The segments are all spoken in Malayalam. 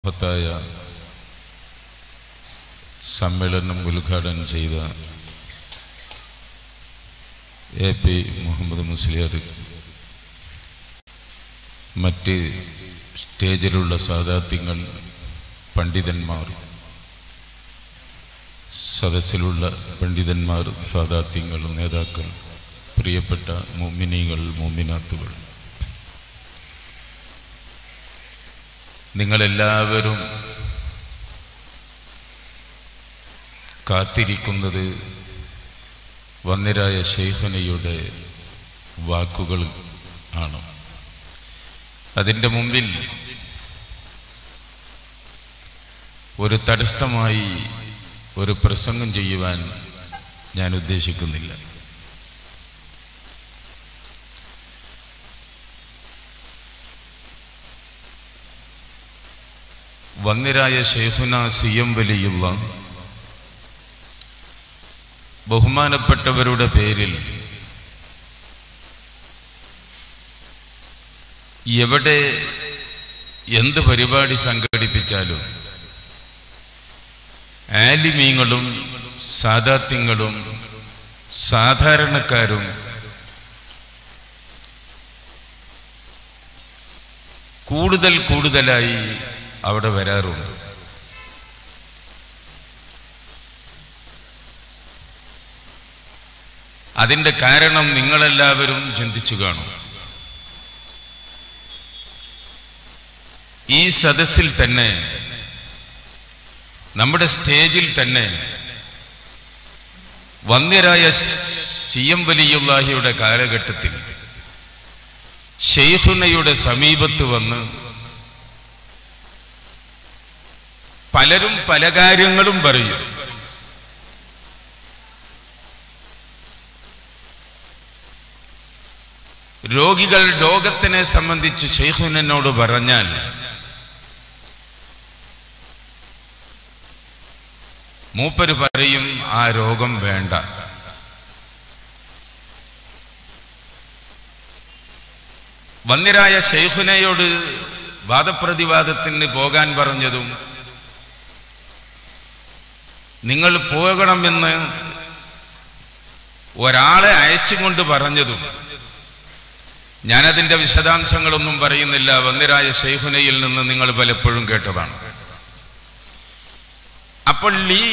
മഹത്തായ സമ്മേളനം ഉദ്ഘാടനം ചെയ്ത എ പി മുഹമ്മദ് മുസ്ലിയാർ മറ്റ് സ്റ്റേജിലുള്ള സാധാത്യങ്ങൾ പണ്ഡിതന്മാർ സദസ്സിലുള്ള പണ്ഡിതന്മാർ സാധാത്യങ്ങൾ നേതാക്കൾ പ്രിയപ്പെട്ട മുമിനികൾ മുമിനാത്തുകൾ നിങ്ങളെല്ലാവരും കാത്തിരിക്കുന്നത് വന്നിരായ ശൈഖനയുടെ വാക്കുകൾ ആണ് അതിൻ്റെ മുമ്പിൽ ഒരു തടസ്സമായി ഒരു പ്രസംഗം ചെയ്യുവാൻ ഞാൻ ഉദ്ദേശിക്കുന്നില്ല വന്നിരായ ഷെയ്ഖുന സി എം വലിയുള്ള ബഹുമാനപ്പെട്ടവരുടെ പേരിൽ എവിടെ എന്ത് പരിപാടി സംഘടിപ്പിച്ചാലും ആലിമീങ്ങളും സാദാത്യങ്ങളും സാധാരണക്കാരും കൂടുതൽ കൂടുതലായി അവിടെ വരാറുണ്ട് അതിൻ്റെ കാരണം നിങ്ങളെല്ലാവരും ചിന്തിച്ചു കാണും ഈ സദസ്സിൽ തന്നെ നമ്മുടെ സ്റ്റേജിൽ തന്നെ വന്യരായ സി എം വലിയുള്ളാഹിയുടെ കാലഘട്ടത്തിൽ ഷെയ്ഖുനയുടെ സമീപത്ത് വന്ന് പലരും പല കാര്യങ്ങളും പറയും രോഗികൾ രോഗത്തിനെ സംബന്ധിച്ച് ഷെയ്ഖുനോട് പറഞ്ഞാൽ മൂപ്പര് പറയും ആ രോഗം വേണ്ട വന്യരായ ഷെയ്ഖുനയോട് വാദപ്രതിവാദത്തിന് പോകാൻ പറഞ്ഞതും നിങ്ങൾ പോകണമെന്ന് ഒരാളെ അയച്ചുകൊണ്ട് പറഞ്ഞതും ഞാനതിൻ്റെ വിശദാംശങ്ങളൊന്നും പറയുന്നില്ല വന്നിരായ ഷെയ്ഖുനയിൽ നിന്ന് നിങ്ങൾ പലപ്പോഴും കേട്ടതാണ് അപ്പോൾ ഈ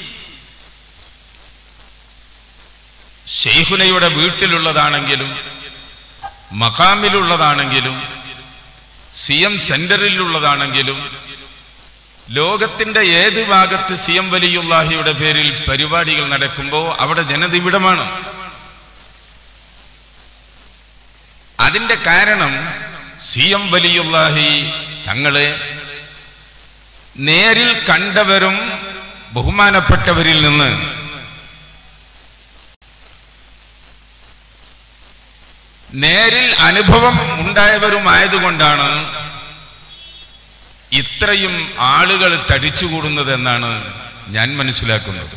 ഷെയ്ഖുനയുടെ വീട്ടിലുള്ളതാണെങ്കിലും മക്കാമിലുള്ളതാണെങ്കിലും സി എം സെന്ററിലുള്ളതാണെങ്കിലും ലോകത്തിന്റെ ഏത് ഭാഗത്ത് സി എം വലിയുള്ളാഹിയുടെ പേരിൽ പരിപാടികൾ നടക്കുമ്പോൾ അവിടെ ജനനിബിഡമാണ് അതിന്റെ കാരണം സി എം വലിയുള്ളാഹി തങ്ങളെ നേരിൽ കണ്ടവരും ബഹുമാനപ്പെട്ടവരിൽ നിന്ന് നേരിൽ അനുഭവം ഉണ്ടായവരുമായതുകൊണ്ടാണ് ഇത്രയും ആളുകൾ തടിച്ചുകൂടുന്നതെന്നാണ് ഞാൻ മനസ്സിലാക്കുന്നത്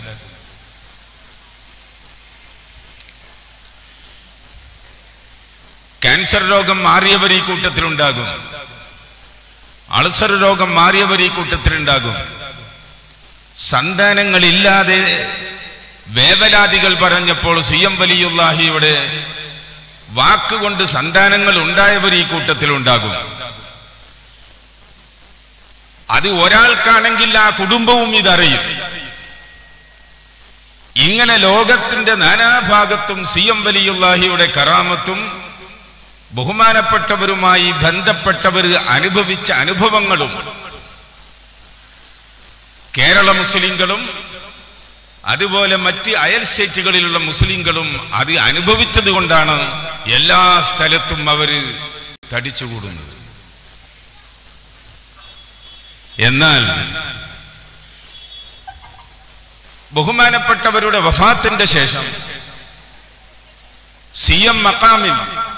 ക്യാൻസർ രോഗം മാറിയവർ ഈ കൂട്ടത്തിലുണ്ടാകും അൾസർ രോഗം മാറിയവർ ഈ കൂട്ടത്തിലുണ്ടാകും സന്താനങ്ങളില്ലാതെ വേവലാദികൾ പറഞ്ഞപ്പോൾ സി എം വലിയുള്ളാഹിയുടെ വാക്കുകൊണ്ട് സന്താനങ്ങൾ ഉണ്ടായവർ ഈ കൂട്ടത്തിലുണ്ടാകും അത് ഒരാൾക്കാണെങ്കിൽ ആ കുടുംബവും ഇതറിയും ഇങ്ങനെ ലോകത്തിന്റെ നാനാഭാഗത്തും സി എം വലിയുള്ളാഹിയുടെ കറാമത്തും ബഹുമാനപ്പെട്ടവരുമായി ബന്ധപ്പെട്ടവർ അനുഭവിച്ച അനുഭവങ്ങളും കേരള മുസ്ലിങ്ങളും അതുപോലെ മറ്റ് അയൽ സ്റ്റേറ്റുകളിലുള്ള മുസ്ലിങ്ങളും അത് അനുഭവിച്ചത് കൊണ്ടാണ് എല്ലാ സ്ഥലത്തും അവര് തടിച്ചുകൂടുന്നത് എന്നാൽ ബഹുമാനപ്പെട്ടവരുടെ വഫാത്തിന്റെ ശേഷം സി എം മക്കാമിൽ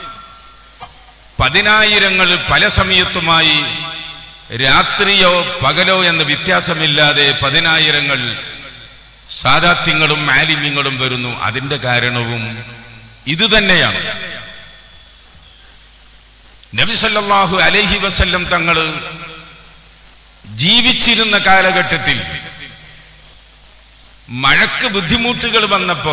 പതിനായിരങ്ങൾ പല സമയത്തുമായി രാത്രിയോ പകലോ എന്ന വ്യത്യാസമില്ലാതെ പതിനായിരങ്ങൾ സാദാത്യങ്ങളും മാലിന്യങ്ങളും വരുന്നു അതിന്റെ കാരണവും ഇതുതന്നെയാണ് നബിസല്ലാഹു അലൈഹി വസല്ലം തങ്ങൾ ജീവിച്ചിരുന്ന കാലഘട്ടത്തിൽ മഴക്ക് ബുദ്ധിമുട്ടുകൾ വന്നപ്പോ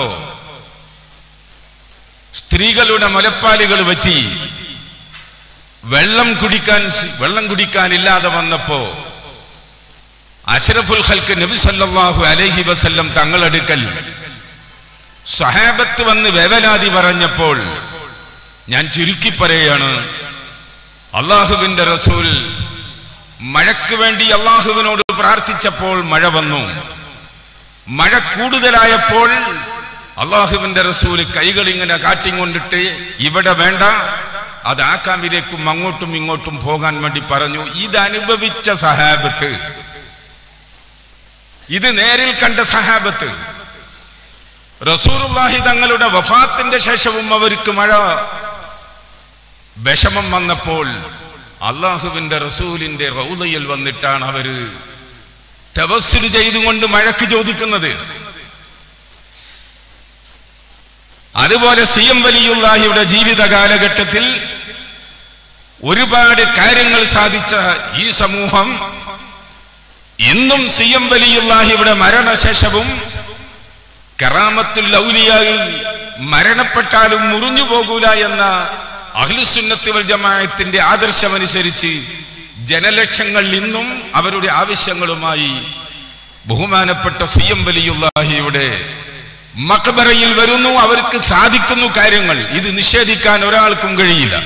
സ്ത്രീകളുടെ മുലപ്പാലുകൾ വെച്ച് വെള്ളം കുടിക്കാൻ വെള്ളം കുടിക്കാനില്ലാതെ വന്നപ്പോ അഷറഫുൽ ഹൽക്ക് നബി സല്ലല്ലാഹു അലൈഹി വസല്ലം തങ്ങളെടുക്കൽ സഹാബത്ത് വന്ന് വേവലാതി പറഞ്ഞപ്പോൾ ഞാൻ ചുരുക്കി പറയുകയാണ് അള്ളാഹുവിന്റെ റസൂൽ മഴയ്ക്ക് വേണ്ടി അള്ളാഹുവിനോട് പ്രാർത്ഥിച്ചപ്പോൾ മഴ വന്നു മഴ കൂടുതലായപ്പോൾ അള്ളാഹുവിന്റെ റസൂല് കൈകൾ ഇങ്ങനെ കാട്ടിക്കൊണ്ടിട്ട് ഇവിടെ വേണ്ട അത് ആക്കാമിലേക്കും അങ്ങോട്ടും ഇങ്ങോട്ടും പോകാൻ വേണ്ടി പറഞ്ഞു ഇത് അനുഭവിച്ച സഹാബത്ത് ഇത് നേരിൽ കണ്ട സഹാബത്ത് റസൂറുല്ലാഹി തങ്ങളുടെ വഫാത്തിന്റെ ശേഷവും അവർക്ക് മഴ വിഷമം വന്നപ്പോൾ അള്ളാഹുവിന്റെ റസൂലിന്റെ റൗദയിൽ വന്നിട്ടാണ് അവര് തപസ്സിൽ ചെയ്തുകൊണ്ട് മഴക്ക് ചോദിക്കുന്നത് അതുപോലെ സി എം വലിയുള്ളാഹിയുടെ ജീവിത കാലഘട്ടത്തിൽ ഒരുപാട് കാര്യങ്ങൾ സാധിച്ച ഈ സമൂഹം ഇന്നും സി എം വലിയുള്ളാഹിയുടെ മരണശേഷവും കറാമത്തുൽ ഔലിയായിൽ മരണപ്പെട്ടാലും മുറിഞ്ഞു പോകൂല എന്ന അഖിലുസുന്നത്തി വൽ ജമാഅത്തിന്റെ ആദർശമനുസരിച്ച് ജനലക്ഷങ്ങൾ ഇന്നും അവരുടെ ആവശ്യങ്ങളുമായി ബഹുമാനപ്പെട്ട സി എം വലിയുള്ളാഹിയുടെ മക്ബറയിൽ വരുന്നു അവർക്ക് സാധിക്കുന്നു കാര്യങ്ങൾ ഇത് നിഷേധിക്കാൻ ഒരാൾക്കും കഴിയില്ല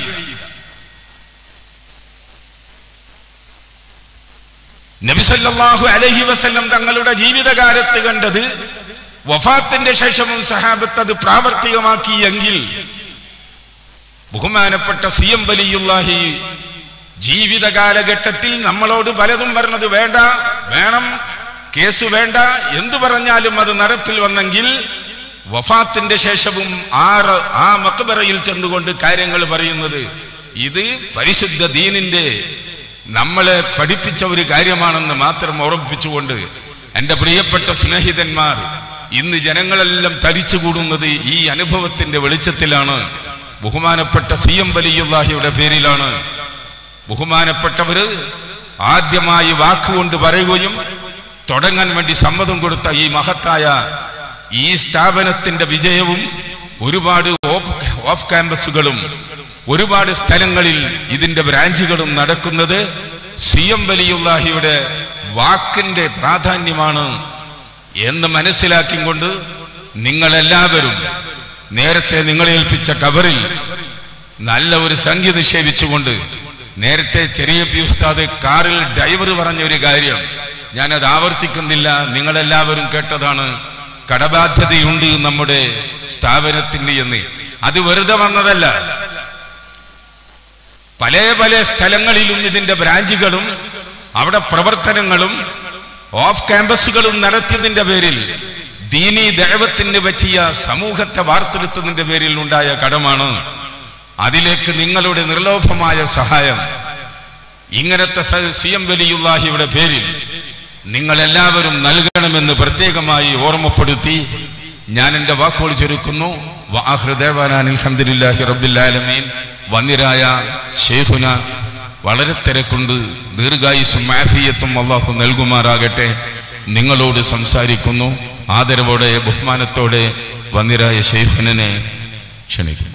നബിസല്ലാഹു അലഹി വസല്ലം തങ്ങളുടെ ജീവിതകാലത്ത് കണ്ടത് വഫാത്തിന്റെ ശേഷവും സഹാബത്ത് അത് പ്രാവർത്തികമാക്കി എങ്കിൽ ബഹുമാനപ്പെട്ട സി എം വലിയുള്ളാഹി ജീവിത കാലഘട്ടത്തിൽ നമ്മളോട് പലതും പറഞ്ഞത് വേണ്ട വേണം കേസ് വേണ്ട എന്തു പറഞ്ഞാലും അത് നടപ്പിൽ വന്നെങ്കിൽ വഫാത്തിന്റെ ശേഷവും ആറ് ആ മക്ബറയിൽ ചെന്നുകൊണ്ട് കാര്യങ്ങൾ പറയുന്നത് ഇത് പരിശുദ്ധ ദീനിന്റെ നമ്മളെ പഠിപ്പിച്ച ഒരു കാര്യമാണെന്ന് മാത്രം ഓർമ്മിപ്പിച്ചുകൊണ്ട് എൻ്റെ പ്രിയപ്പെട്ട സ്നേഹിതന്മാർ ഇന്ന് ജനങ്ങളെല്ലാം തരിച്ചുകൂടുന്നത് ഈ അനുഭവത്തിന്റെ വെളിച്ചത്തിലാണ് ബഹുമാനപ്പെട്ട സി എം വലിയുള്ളാഹിയുടെ പേരിലാണ് ബഹുമാനപ്പെട്ടവര് ആദ്യമായി വാക്കുകൊണ്ട് പറയുകയും തുടങ്ങാൻ വേണ്ടി സമ്മതം കൊടുത്ത ഈ മഹത്തായ ഈ സ്ഥാപനത്തിന്റെ വിജയവും ഒരുപാട് ഓഫ് ഓഫ് ക്യാമ്പസുകളും ഒരുപാട് സ്ഥലങ്ങളിൽ ഇതിന്റെ ബ്രാഞ്ചുകളും നടക്കുന്നത് സി എം വലിയുള്ളാഹിയുടെ വാക്കിന്റെ പ്രാധാന്യമാണ് എന്ന് മനസ്സിലാക്കിക്കൊണ്ട് നിങ്ങളെല്ലാവരും നേരത്തെ നിങ്ങളെ ഏൽപ്പിച്ച കബറിൽ നല്ല ഒരു സംഖ്യ നിക്ഷേപിച്ചുകൊണ്ട് നേരത്തെ ചെറിയ പി ഉസ്താദ് കാറിൽ ഡ്രൈവർ പറഞ്ഞ ഒരു കാര്യം ഞാനത് ആവർത്തിക്കുന്നില്ല നിങ്ങളെല്ലാവരും കേട്ടതാണ് കടബാധ്യതയുണ്ട് നമ്മുടെ സ്ഥാപനത്തിന്റെ എന്ന് അത് വെറുതെ വന്നതല്ല പല പല സ്ഥലങ്ങളിലും ഇതിന്റെ ബ്രാഞ്ചുകളും അവിടെ പ്രവർത്തനങ്ങളും ഓഫ് ക്യാമ്പസുകളും നടത്തിയതിന്റെ പേരിൽ ദീനി ദൈവത്തിന് പറ്റിയ സമൂഹത്തെ വാർത്തെടുത്തതിന്റെ പേരിൽ ഉണ്ടായ കടമാണ് അതിലേക്ക് നിങ്ങളുടെ നിർലോഭമായ സഹായം ഇങ്ങനത്തെ സി എം വലിയുള്ളാഹിയുടെ പേരിൽ നിങ്ങളെല്ലാവരും നൽകണമെന്ന് പ്രത്യേകമായി ഓർമ്മപ്പെടുത്തി ഞാൻ എൻ്റെ വാക്കുകൾ ചുരുക്കുന്നു അലഹദില്ലാഹി റബ്ബില്ലാലമീൻ വന്നിരായ ഷെയ്ഖുന വളരെ തിരക്കുണ്ട് ദീർഘായുസും മാഫിയത്തും അള്ളാഹു നൽകുമാറാകട്ടെ നിങ്ങളോട് സംസാരിക്കുന്നു ആദരവോടെ ബഹുമാനത്തോടെ വന്നിരായ ഷെയ്ഖുനെ ക്ഷണിക്കുന്നു